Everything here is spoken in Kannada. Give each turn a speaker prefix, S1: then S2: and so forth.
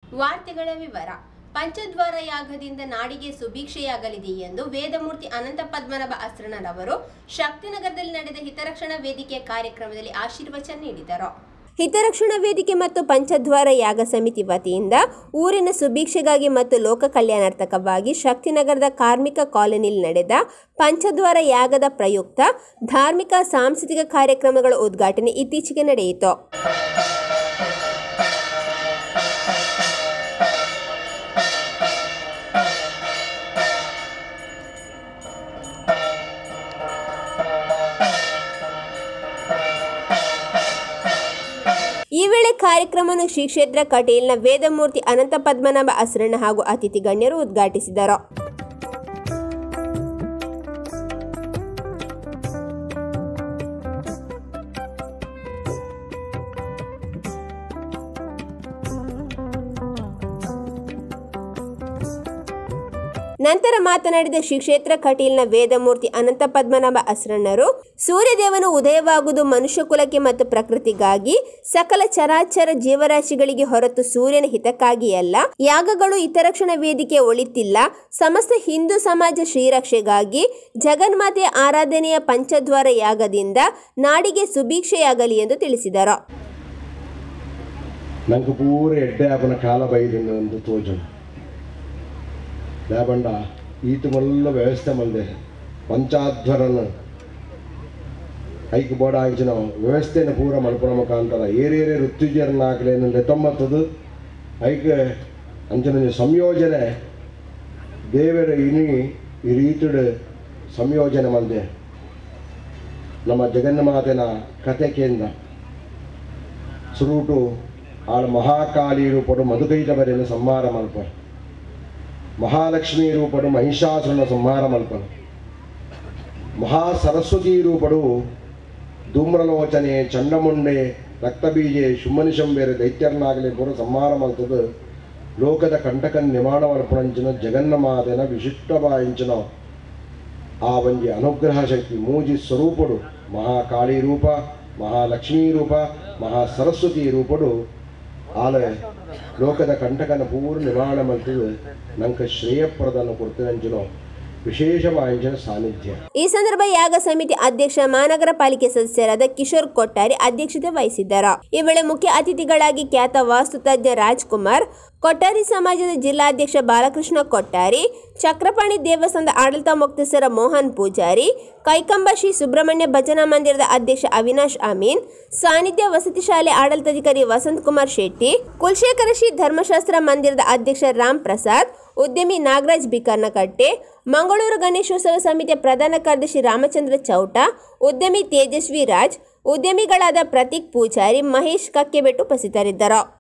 S1: ವಾರ್ತೆಗಳ ವಿವರ ಪಂಚದ್ವಾರ ಯಾಗದಿಂದ ನಾಡಿಗೆ ಸುಭಿಕ್ಷೆಯಾಗಲಿದೆ ಎಂದು ವೇದಮೂರ್ತಿ ಅನಂತ ಪದ್ಮನಾಭ ಅಸ್ರನರವರು ಶಕ್ತಿನಗರದಲ್ಲಿ ನಡೆದ ಹಿತರಕ್ಷಣಾ ವೇದಿಕೆ ಕಾರ್ಯಕ್ರಮದಲ್ಲಿ ಆಶೀರ್ವಚನ ನೀಡಿದರು ಹಿತರಕ್ಷಣಾ ವೇದಿಕೆ ಮತ್ತು ಪಂಚದ್ವಾರ ಯಾಗ ಸಮಿತಿ ವತಿಯಿಂದ ಊರಿನ ಸುಭಿಕ್ಷೆಗಾಗಿ ಮತ್ತು ಲೋಕ ಕಲ್ಯಾಣಾರ್ಥಕವಾಗಿ ಶಕ್ತಿನಗರದ ಕಾರ್ಮಿಕ ಕಾಲೋನಿಯಲ್ಲಿ ನಡೆದ ಪಂಚದ್ವಾರ ಯಾಗದ ಪ್ರಯುಕ್ತ ಧಾರ್ಮಿಕ ಸಾಂಸ್ಕೃತಿಕ ಕಾರ್ಯಕ್ರಮಗಳ ಉದ್ಘಾಟನೆ ಇತ್ತೀಚೆಗೆ ನಡೆಯಿತು ಈ ವೇಳೆ ಕಾರ್ಯಕ್ರಮವನ್ನು ಶ್ರೀ ಕ್ಷೇತ್ರ ಕಟೀಲ್ನ ವೇದಮೂರ್ತಿ ಅನಂತ ಪದ್ಮನಾಭ ಅಸ್ರಣ್ಣ ಹಾಗೂ ಅತಿಥಿ ಗಣ್ಯರು ಉದ್ಘಾಟಿಸಿದರು ನಂತರ ಮಾತನಾಡಿದ ಶ್ರೀ ಕ್ಷೇತ್ರ ಕಟೀಲ್ನ ವೇದಮೂರ್ತಿ ಅನಂತ ಪದ್ಮನಾಭ ಅಸ್ರಣ್ಣರು ಸೂರ್ಯದೇವನು ಉದಯವಾಗುವುದು ಮನುಷ್ಯ ಕುಲಕ್ಕೆ ಮತ್ತು ಪ್ರಕೃತಿಗಾಗಿ ಸಕಲ ಚರಾಚರ ಜೀವರಾಶಿಗಳಿಗೆ ಹೊರತು ಸೂರ್ಯನ ಹಿತಕ್ಕಾಗಿ ಅಲ್ಲ ಯಾಗಗಳು ಹಿತರಕ್ಷಣಾ ವೇದಿಕೆ ಒಳಿತಿಲ್ಲ ಸಮಸ್ತ ಹಿಂದೂ ಸಮಾಜ ಶ್ರೀರಕ್ಷೆಗಾಗಿ ಜಗನ್ಮಾತೆಯ ಆರಾಧನೆಯ ಪಂಚದ್ವಾರ ಯಾಗದಿಂದ ನಾಡಿಗೆ ಸುಭಿಕ್ಷೆಯಾಗಲಿ ಎಂದು ತಿಳಿಸಿದರು
S2: ನಂಗೆ ಪೂರ ಎಡ್ಡೆ ಆಪನ ಕಾಲ ಬೈದಿಂದ ಒಂದು ತೋಜುಂಡು ಲೇಬಂಡ ಈತ ಮಲ್ಲ ವ್ಯವಸ್ಥೆ ಮಲ್ದೆ ಪಂಚಾಧ್ವರನ ಐಕ್ ಬೋಡ ಆಂಚಿನ ವ್ಯವಸ್ಥೆನ ಪೂರ ಮಲ್ಪುರ ಮುಖಾಂತರ ಏರೇರೇ ಋತ್ವಿಜರನ್ನ ಹಾಕಲೇನು ಲೆತ್ತೊಂಬತ್ತದು ಐಕ್ ಅಂಚನ ಸಂಯೋಜನೆ ದೇವರ ಇನಿ ಈ ರೀತಿಡ್ ಸಂಯೋಜನೆ ಮಲ್ದೆ ನಮ್ಮ ಜಗನ್ಮಾತೆನ ಕತೆ ಕೇಂದ್ರ ಸುರುಟು ಆಳ ಮಹಾಕಾಳಿ ರೂಪಡು ಮಧುಕೈಟ ಬರೆಯನ್ನು ಸಂಹಾರ ಮಲ್ಪ ಮಹಾಲಕ್ಷ್ಮಿ ರೂಪಡು ಮಹಿಷಾಸುರನ ಸಂಹಾರ ಮಲ್ಪನು ಮಹಾ ಸರಸ್ವತಿ ರೂಪಡು ಧೂಮ್ರಲೋಚನೆ ಚಂಡಮುಂಡೆ ರಕ್ತಬೀಜೆ ಶುಂಭನಿಶಂಬೇರೆ ದೈತ್ಯರ್ನಾಗಲಿ ಪೂರ ಸಂಹಾರ ಮಲ್ತದು ಲೋಕದ ಕಂಟಕನ್ ನಿಮಾಣ ಮಲ್ಪಣಂಚಿನ ಜಗನ್ನಮಾತೆನ ವಿಶಿಷ್ಟವಾಯಿಂಚಿನ ಆ ಒಂಜಿ ಅನುಗ್ರಹ ಶಕ್ತಿ ಮೂಜಿ ಸ್ವರೂಪಡು ಮಹಾಕಾಳಿ ರೂಪ ಮಹಾಲಕ್ಷ್ಮೀ ರೂಪ ಮಹಾ ಸರಸ್ವತಿ ರೂಪಡು ಆಲ ಲೋಕದ ಕಂಟಕನ ಪೂರ್ಣ ನಿವಾರಣ ಮಲ್ತದು ನಂಗೆ ಶ್ರೇಯಪ್ರದನ್ನು ಕೊಡ್ತೇನೆ ವಿಶೇಷವಾಂಚಿನ ಸಾನ್ನಿಧ್ಯ
S1: ಈ ಸಂದರ್ಭ ಯಾಗ ಸಮಿತಿ ಅಧ್ಯಕ್ಷ ಮಹಾನಗರ ಪಾಲಿಕೆ ಸದಸ್ಯರಾದ ಕಿಶೋರ್ ಕೊಟ್ಟಾರಿ ಅಧ್ಯಕ್ಷತೆ ವಹಿಸಿದ್ದರು ಈ ವೇಳೆ ಮುಖ್ಯ ಅತಿಥಿಗಳಾಗಿ ಖ್ಯಾತ ವಾಸ್ತುತಜ್ಞ ರಾಜ್ಕುಮಾರ್ ಕೊಟ್ಟಾರಿ ಸಮಾಜದ ಜಿಲ್ಲಾಧ್ಯಕ್ಷ ಬಾಲಕೃಷ್ಣ ಕೊಟ್ಟಾರಿ ಚಕ್ರಪಾಣಿ ದೇವಸ್ಥಾನದ ಆಡಳಿತ ಮುಕ್ತಸ್ಥರ ಮೋಹನ್ ಪೂಜಾರಿ ಕೈಕಂಬ ಶ್ರೀ ಸುಬ್ರಹ್ಮಣ್ಯ ಭಜನಾ ಮಂದಿರದ ಅಧ್ಯಕ್ಷ ಅವಿನಾಶ್ ಅಮೀನ್ ಸಾನ್ನಿಧ್ಯ ವಸತಿ ಶಾಲೆ ಆಡಳಿತಾಧಿಕಾರಿ ವಸಂತ್ ಕುಮಾರ್ ಶೆಟ್ಟಿ ಕುಲಶೇಖರ ಶ್ರೀ ಧರ್ಮಶಾಸ್ತ್ರ ಮಂದಿರದ ಅಧ್ಯಕ್ಷ ರಾಮ್ ಪ್ರಸಾದ್ ಉದ್ಯಮಿ ನಾಗರಾಜ್ ಬಿಕರ್ನಕಟ್ಟೆ ಮಂಗಳೂರು ಗಣೇಶೋತ್ಸವ ಸಮಿತಿಯ ಪ್ರಧಾನ ಕಾರ್ಯದರ್ಶಿ ರಾಮಚಂದ್ರ ಚೌಟ ಉದ್ಯಮಿ ತೇಜಸ್ವಿ ರಾಜ್ ಉದ್ಯಮಿಗಳಾದ ಪ್ರತೀಕ್ ಪೂಜಾರಿ ಮಹೇಶ್ ಕಕ್ಕೆಬೆಟ್ಟು ಉಪಸ್ಥಿತರಿದ್ದರು